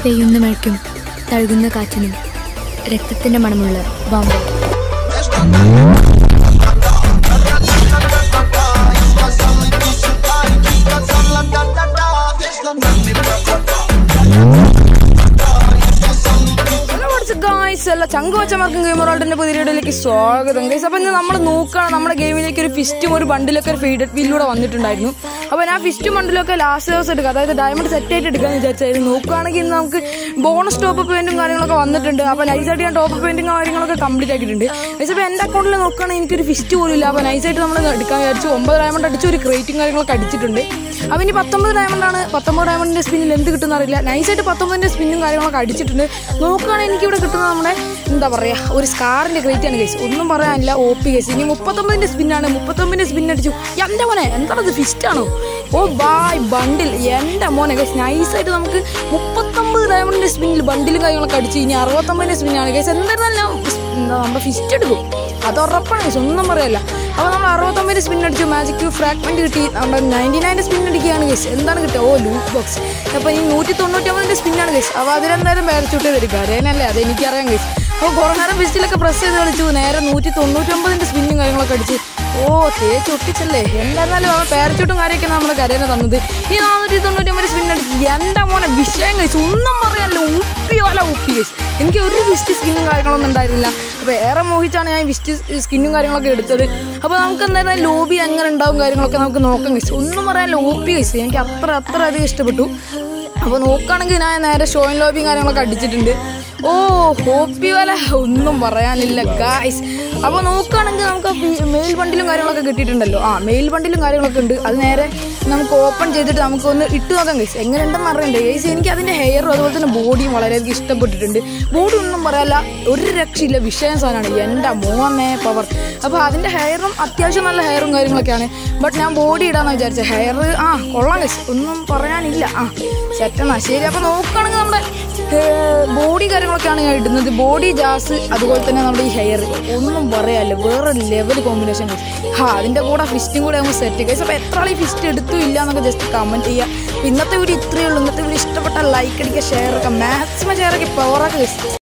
പെയ്യുന്ന മഴയ്ക്കും തഴുകുന്ന കാറ്റിനും രക്തത്തിന്റെ മണമുള്ള ബോംബെ ഹലോ വാട്സ് ഗായ്സ് അല്ല ചങ്കുവച്ചമാർക്കും ഗെയിം വേൾഡിന്റെ പുതിയ വീഡിയോയിലേക്ക് സ്വാഗതം ഗൈസ് അപ്പൊ ഇന്ന് നമ്മൾ നോക്കുകയാണ് നമ്മുടെ ഗെയിമിലേക്ക് ഒരു ഫിസ്റ്റും ഒരു ബണ്ടിലൊക്കെ ഒരു ഫീഡഡ് വീലിലൂടെ വന്നിട്ടുണ്ടായിരുന്നു അപ്പൊ ഞാൻ ഫിസ്റ്റും ബണ്ടിലൊക്കെ ലാസ്റ്റ് ദിവസം എടുക്കുക അതായത് ഡയമണ്ട് സെറ്റ് ആയിട്ട് എടുക്കാന്ന് വിചാരിച്ചായിരുന്നു നോക്കുകയാണെങ്കിൽ ഇന്ന് നമുക്ക് ബോണസ് ടോപ്പ് പെയിന്റും കാര്യങ്ങളൊക്കെ വന്നിട്ടുണ്ട് അപ്പൊ നൈസായിട്ട് ഞാൻ ടോപ്പ് പെയിന്റും കാര്യങ്ങളൊക്കെ കംപ്ലീറ്റ് ആക്കിയിട്ടുണ്ട് ഗൈസ് അപ്പൊ എന്റെ അക്കൗണ്ടിൽ നോക്കുകയാണെങ്കിൽ എനിക്കൊരു ഫിസ്റ്റ് പോലും ഇല്ല അപ്പൊ നൈസായിട്ട് നമ്മൾ എടുക്കാൻ വിചാരിച്ചു ഒമ്പത് ഡയമണ്ട് അടിച്ച് ഒരു ക്രേറ്റും കാര്യങ്ങളൊക്കെ അടിച്ചിട്ടുണ്ട് അപ്പൊ ഇനി പത്തൊമ്പത് ഡയമണ്ട് ആണ് പത്തൊമ്പത് ഡയമണ്ടിന്റെ സ്പിന്നിൽ എന്ത് കിട്ടുന്ന അറിയില്ല നൈസായിട്ട് പത്തൊമ്പതിന്റെ സ്പിന്നും കാര്യങ്ങളൊക്കെ അടിച്ചിട്ടുണ്ട് നോക്കുകയാണെങ്കിൽ എനിക്ക് ഇവിടെ കിട്ടുന്നത് നമ്മുടെ എന്താ പറയാ ഒരു സ്കാറിന്റെ ക്രേറ്റ് ആണ് കേസ് ഒന്നും പറയാനില്ല ഒ പി കേസ് ഇനി മുപ്പത്തൊമ്പതിന്റെ സ്പിന്നാണ് മുപ്പത്തൊമ്പതിന്റെ സ്പിൻ അടിച്ചു എന്റെ മോനെ എന്താണത് ഫിസ്റ്റ് ആണോ ഓ ബായ് ബണ്ടിൽ എന്റെ മോനെ കേസ് നൈസായിട്ട് നമുക്ക് മുപ്പത്തൊമ്പത് ഡയമണ്ടിന്റെ സ്പിന്നിൽ ബണ്ടിലും കാര്യങ്ങളൊക്കെ അടിച്ചു ഇനി അറുപത്തൊമ്പതിന്റെ സ്പിന്നാണ് കേസ് എന്തായിരുന്നാലും എന്താ നമ്മുടെ ഫിസ്റ്റ് എടുക്കും അത് ഉറപ്പാണ് കേസ് ഒന്നും പറയല്ല അപ്പോൾ നമ്മൾ അറുപത്തൊമ്പത് സ്പിൻ അടിച്ചു മാജിക് ഫ്രാഗ്മെന്റ് കിട്ടി നമ്മുടെ നയൻറ്റി നയൻ്റെ സ്പിൻ അടിക്കുകയാണ് കേസ് എന്താണ് കിട്ടുക ഓ ലൂട്ട് ബോക്സ് അപ്പോൾ ഈ നൂറ്റി തൊണ്ണൂറ്റൊമ്പതിൻ്റെ സ്പിന്നാണ് കേസ് അപ്പോൾ അതിലെന്തായാലും പേരച്ചൂട്ട് വരും കാര്യനല്ലേ അത് എനിക്കറിയാം കേസ് അപ്പോൾ കുറേ നേരം ഫിസ്റ്റിലൊക്കെ പ്രസ് ചെയ്ത് കളിച്ചു നേരെ നൂറ്റി തൊണ്ണൂറ്റൊമ്പതിൻ്റെ സ്പിന്നും കാര്യങ്ങളൊക്കെ അടിച്ച് ഓ തേച്ച് ഒട്ടിച്ചല്ലേ എന്തായിരുന്നാലും ആ പേരച്ചൂട്ടും കാര്യമൊക്കെ നമ്മുടെ കരേനെ തന്നത് ഈ നാനൂറ്റി തൊണ്ണൂറ്റൊമ്പത് സ്പിൻ അടിച്ച് എൻ്റെ മോനെ വിഷയം കഴിച്ചു ഒന്നും പറയാനല്ലോ ഉപ്പി വല ഉപ്പി കഴിച്ചു എനിക്ക് ഒരു വിസ്റ്റ് സ്കിന്നും കാര്യങ്ങളൊന്നും ഉണ്ടായിരുന്നില്ല അപ്പോൾ ഏറെ മോഹിച്ചാണ് ഞാൻ വിസ്റ്റ് സ്കിന്നും കാര്യങ്ങളൊക്കെ എടുത്തത് അപ്പോൾ നമുക്ക് എന്തായാലും ലോബി എങ്ങനെ ഉണ്ടാവും കാര്യങ്ങളൊക്കെ നമുക്ക് നോക്കാം കഴിച്ചു ഒന്നും പറയാൻ ലോബി കഴിച്ചു എനിക്ക് അത്ര അത്ര അധികം ഇഷ്ടപ്പെട്ടു അപ്പോൾ നോക്കുകയാണെങ്കിൽ ഞാൻ നേരെ ഷോയിൻ ലോബിയും കാര്യങ്ങളൊക്കെ അടിച്ചിട്ടുണ്ട് ഓ ഹോപ്പി വല ഒന്നും പറയാനില്ല ഗായ്സ് അപ്പോൾ നോക്കുകയാണെങ്കിൽ നമുക്ക് മെയിൽ ബണ്ടിലും കാര്യങ്ങളൊക്കെ കിട്ടിയിട്ടുണ്ടല്ലോ ആ മെയിൽ ബണ്ടിലും കാര്യങ്ങളൊക്കെ ഉണ്ട് അത് നേരെ നമുക്ക് ഓപ്പൺ ചെയ്തിട്ട് നമുക്ക് ഒന്ന് ഇട്ട് നോക്കാം ഗൈസ് എങ്ങനെ ഉണ്ടെന്ന് അറിയണ്ടേ ഗൈസ് എനിക്ക് അതിൻ്റെ ഹെയറും അതുപോലെ തന്നെ ബോഡിയും വളരെയധികം ഇഷ്ടപ്പെട്ടിട്ടുണ്ട് ബോഡി ഒന്നും പറയാല്ല ഒരു രക്ഷയില്ല വിഷയം സാധനമാണ് എൻ്റെ മോനെ പവർ അപ്പോൾ അതിൻ്റെ ഹെയറും അത്യാവശ്യം നല്ല ഹെയറും കാര്യങ്ങളൊക്കെയാണ് ബട്ട് ഞാൻ ബോഡി ഇടാന്ന് വിചാരിച്ച ഹെയർ ആ കൊള്ളാം ഗൈസ് ഒന്നും പറയാനില്ല ആ സെറ്റെന്നാ ശരി അപ്പോൾ നോക്കുകയാണെങ്കിൽ നമ്മുടെ ബോഡി കാര്യങ്ങളൊക്കെയാണ് ഞാൻ ഇടുന്നത് ബോഡി ജാസ് അതുപോലെ തന്നെ നമ്മുടെ ഈ ഹെയർ ഒന്നും പറയാല്ല വേറെ ലെവൽ കോമ്പിനേഷൻ ഹാ അതിൻ്റെ കൂടെ ഫിസ്റ്റും കൂടെ നമുക്ക് സെറ്റ് കഴിച്ചു അപ്പോൾ എത്ര ആൾ ഈ ഫിസ്റ്റ് എടുത്തു ഇല്ല എന്നൊക്കെ ജസ്റ്റ് കമൻറ്റ് ചെയ്യുക അപ്പോൾ ഇന്നത്തെ വീഡിയോ ഇത്രയേ ഉള്ളൂ ഇന്നത്തെ വീഡിയോ ഇഷ്ടപ്പെട്ട ലൈക്ക് അടിക്കുക ഷെയർ ഒക്കെ മാക്സിമം ഷെയർ ഒക്കെ പവറാക്കി